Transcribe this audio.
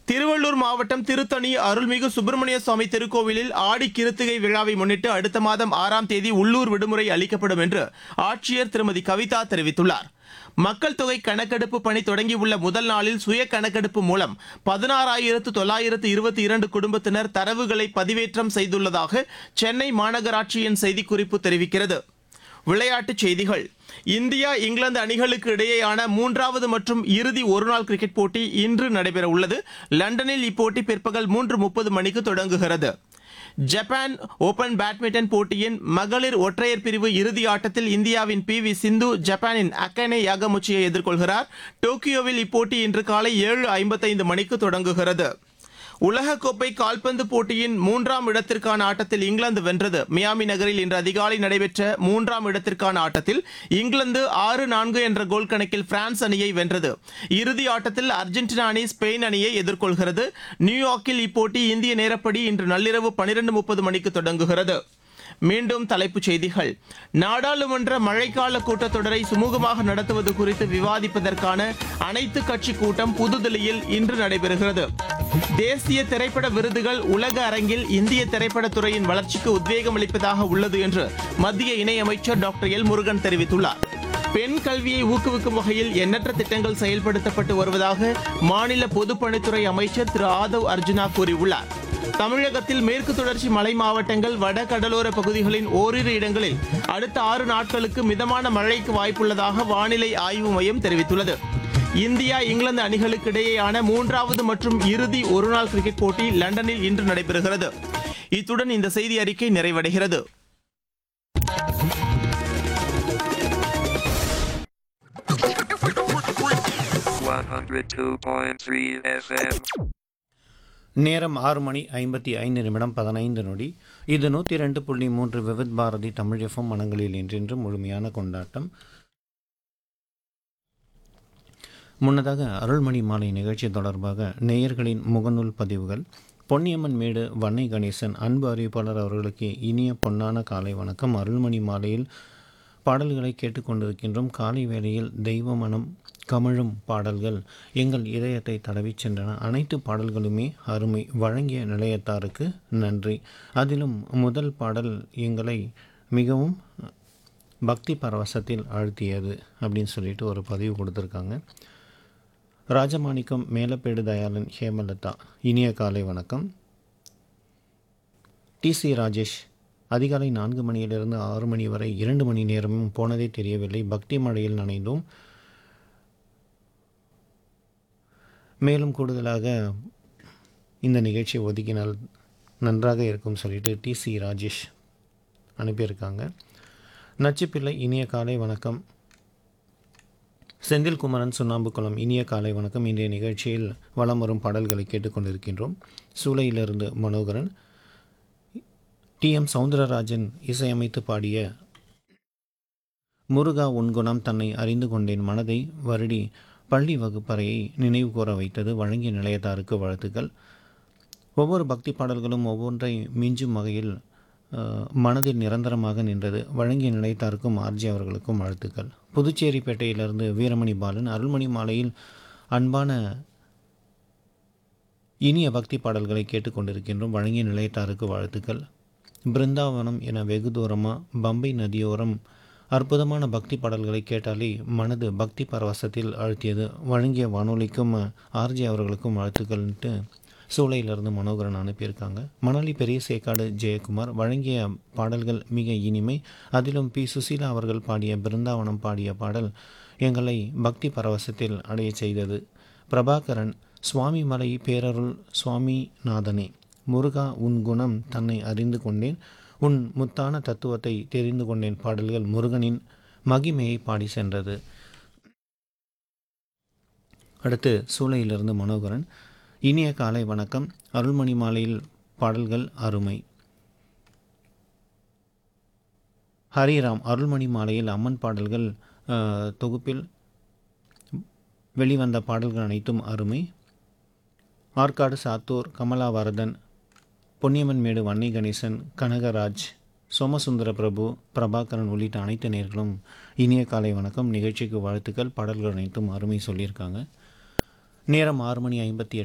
திருவள்ளூர் மாவட்டம் திருத்தணி அருள்மிகு சுப்பிரமணிய சுவாமி திருக்கோவிலில் ஆடி கிருத்திகை விழாவை முன்னிட்டு அடுத்த மாதம் ஆறாம் தேதி உள்ளூர் விடுமுறை அளிக்கப்படும் என்று ஆட்சியர் திருமதி கவிதா தெரிவித்துள்ளார் மக்கள் தொகை கணக்கெடுப்பு பணி தொடங்கியுள்ள முதல் நாளில் சுய கணக்கெடுப்பு மூலம் பதினாறாயிரத்து தொள்ளாயிரத்து இருபத்தி இரண்டு குடும்பத்தினர் தரவுகளை பதிவேற்றம் செய்துள்ளதாக சென்னை மாநகராட்சியின் செய்திக்குறிப்பு தெரிவிக்கிறது விளையாட்டுச் செய்திகள் இந்தியா இங்கிலாந்து அணிகளுக்கு இடையேயான மூன்றாவது மற்றும் இறுதி ஒருநாள் கிரிக்கெட் போட்டி இன்று நடைபெற உள்ளது லண்டனில் இப்போட்டி பிற்பகல் மூன்று முப்பது மணிக்கு தொடங்குகிறது ஜப்பான் ஓபன் பேட்மிண்டன் போட்டியின் மகளிர் ஒற்றையர் பிரிவு இறுதி ஆட்டத்தில் இந்தியாவின் பி வி சிந்து ஜப்பானின் அக்கனே யாகமுச்சியை எதிர்கொள்கிறார் டோக்கியோவில் இப்போட்டி இன்று காலை ஏழு ஐம்பத்தைந்து மணிக்கு தொடங்குகிறது உலகக்கோப்பை கால்பந்து போட்டியின் மூன்றாம் இடத்திற்கான ஆட்டத்தில் இங்கிலாந்து வென்றது மியாமி நகரில் இன்று அதிகாலை நடைபெற்ற மூன்றாம் இடத்திற்கான ஆட்டத்தில் இங்கிலாந்து ஆறு நான்கு என்ற கோல் கணக்கில் பிரான்ஸ் அணியை வென்றது இறுதி ஆட்டத்தில் அர்ஜென்டினா அணி ஸ்பெயின் அணியை எதிர்கொள்கிறது நியூயார்க்கில் இப்போட்டி இந்திய நேரப்படி இன்று நள்ளிரவு பனிரெண்டு முப்பது மணிக்கு தொடங்குகிறது மீண்டும் தலைப்புச் செய்திகள் நாடாளுமன்ற மழைக்கால கூட்டத்தொடரை சுமூகமாக நடத்துவது குறித்து விவாதிப்பதற்கான அனைத்து கட்சி கூட்டம் புதுதில்லியில் இன்று நடைபெறுகிறது தேசிய திரைப்பட விருதுகள் உலக அரங்கில் இந்திய திரைப்படத் துறையின் வளர்ச்சிக்கு உத்வேகம் அளிப்பதாக உள்ளது என்று மத்திய இணையமைச்சர் டாக்டர் எல் முருகன் தெரிவித்துள்ளார் பெண் கல்வியை ஊக்குவிக்கும் வகையில் எண்ணற்ற திட்டங்கள் செயல்படுத்தப்பட்டு வருவதாக மாநில பொதுப்பணித்துறை அமைச்சர் திரு ஆதவ் அர்ஜுனா கூறியுள்ளார் தமிழகத்தில் மேற்கு தொடர்ச்சி மலை மாவட்டங்கள் வட கடலோர பகுதிகளின் ஓரிரு இடங்களில் அடுத்த ஆறு நாட்களுக்கு மிதமான மழைக்கு வாய்ப்புள்ளதாக வானிலை ஆய்வு மையம் தெரிவித்துள்ளது இந்தியா இங்கிலாந்து அணிகளுக்கு இடையேயான மூன்றாவது மற்றும் இறுதி ஒருநாள் கிரிக்கெட் போட்டி லண்டனில் இன்று நடைபெறுகிறது இத்துடன் இந்த செய்தி அறிக்கை நிறைவடைகிறது 102.3 FM. நேரம் ஆறு மணி ஐம்பத்தி ஐந்து நிமிடம் பதினைந்து நொடி இது நூற்றி ரெண்டு புள்ளி மூன்று விவித் பாரதி தமிழ் எஃப்எம் மனங்களில் என்றென்று முழுமையான கொண்டாட்டம் முன்னதாக அருள்மணி மாலை நிகழ்ச்சி தொடர்பாக நேயர்களின் முகநூல் பதிவுகள் பொன்னியம்மன் மேடு வன்னை கணேசன் அன்பு அறிவிப்பாளர் அவர்களுக்கு இனிய பொன்னான காலை வணக்கம் அருள்மணி மாலையில் பாடல்களை கேட்டுக்கொண்டிருக்கின்றோம் காலை வேளையில் தெய்வ மனம் கமழும் பாடல்கள் எங்கள் இதயத்தை தடவிச் சென்றன அனைத்து பாடல்களுமே அருமை வழங்கிய நிலையத்தாருக்கு நன்றி அதிலும் முதல் பாடல் எங்களை மிகவும் பக்தி பரவசத்தில் ஆழ்த்தியது அப்படின்னு சொல்லிட்டு ஒரு பதிவு கொடுத்துருக்காங்க ராஜமாணிக்கம் மேலப்பேடு தயாளன் ஹேமலதா இனிய காலை வணக்கம் டிசி ராஜேஷ் அதிகாலை நான்கு மணியிலிருந்து ஆறு மணி வரை இரண்டு மணி நேரமும் போனதே தெரியவில்லை பக்தி மழையில் நனைந்தோம் மேலும் கூடுதலாக இந்த நிகழ்ச்சியை ஒதுக்கினால் நன்றாக இருக்கும் சொல்லிட்டு டிசி ராஜேஷ் அனுப்பியிருக்காங்க நச்சுப்பிள்ளை இனிய காலை வணக்கம் செந்தில்குமரன் சுண்ணாம்புக்குளம் இனிய காலை வணக்கம் இன்றைய நிகழ்ச்சியில் வலம் வரும் பாடல்களை கேட்டுக்கொண்டிருக்கின்றோம் சூளையிலிருந்து மனோகரன் டி எம் சவுந்தரராஜன் இசையமைத்து பாடிய முருகா உன் குணம் தன்னை அறிந்து கொண்டேன் மனதை வருடி பள்ளி வகுப்பறையை நினைவு கூற வைத்தது வழங்கிய நிலையத்தாருக்கு வாழ்த்துக்கள் ஒவ்வொரு பக்தி பாடல்களும் ஒவ்வொன்றை மிஞ்சும் வகையில் அஹ், மனதில் நிரந்தரமாக நின்றது வழங்கிய நிலையத்தாருக்கும் ஆர்ஜி அவர்களுக்கும் வாழ்த்துக்கள் புதுச்சேரிப்பேட்டையிலிருந்து வீரமணி பாலன் அருள்மணி மாலையில் அன்பான இனிய பக்தி பாடல்களை கேட்டுக்கொண்டிருக்கின்றோம் வழங்கிய நிலையத்தாருக்கு வாழ்த்துக்கள் பிருந்தாவனம் என வெகு தூரமாக பம்பை நதியோரம் அற்புதமான பக்தி பாடல்களை கேட்டாலே மனது பக்தி பரவசத்தில் ஆழ்த்தியது வழங்கிய வானொலிக்கும் ஆர்ஜி அவர்களுக்கும் வாழ்த்துக்கள்ன்ட்டு சூளையிலிருந்து மனோகரன் அனுப்பியிருக்காங்க மணலி பெரிய சேக்காடு ஜெயக்குமார் வழங்கிய பாடல்கள் மிக இனிமை அதிலும் பி சுசீலா அவர்கள் பாடிய பிருந்தாவனம் பாடிய பாடல் எங்களை பக்தி பரவசத்தில் அடையச் செய்தது பிரபாகரன் சுவாமி மலை பேரருள் சுவாமிநாதனே முருகா உன் குணம் தன்னை அறிந்து கொண்டேன் உன் முத்தான தத்துவத்தை தெரிந்து கொண்டேன் பாடல்கள் முருகனின் மகிமையை பாடி சென்றது அடுத்து சூளையிலிருந்து மனோகரன் இனிய காலை வணக்கம் அருள்மணி மாலையில் பாடல்கள் அருமை ஹரிராம் அருள்மணி மாலையில் அம்மன் பாடல்கள் அஹ், தொகுப்பில் வெளிவந்த பாடல்கள் அனைத்தும் அருமை ஆற்காடு சாத்தூர் கமலாவரதன் பொன்னியம்மன் மேடு வன்னி கணேசன் கனகராஜ் சோமசுந்தர பிரபு பிரபாகரன் உள்ளிட்ட அனைத்து நேர்களும் இனிய காலை வணக்கம் நிகழ்ச்சிக்கு வாழ்த்துக்கள் பாடல்கள் அனைத்தும் அருமை சொல்லியிருக்காங்க நேரம் ஆறு மணி ஐம்பத்தி எட்டு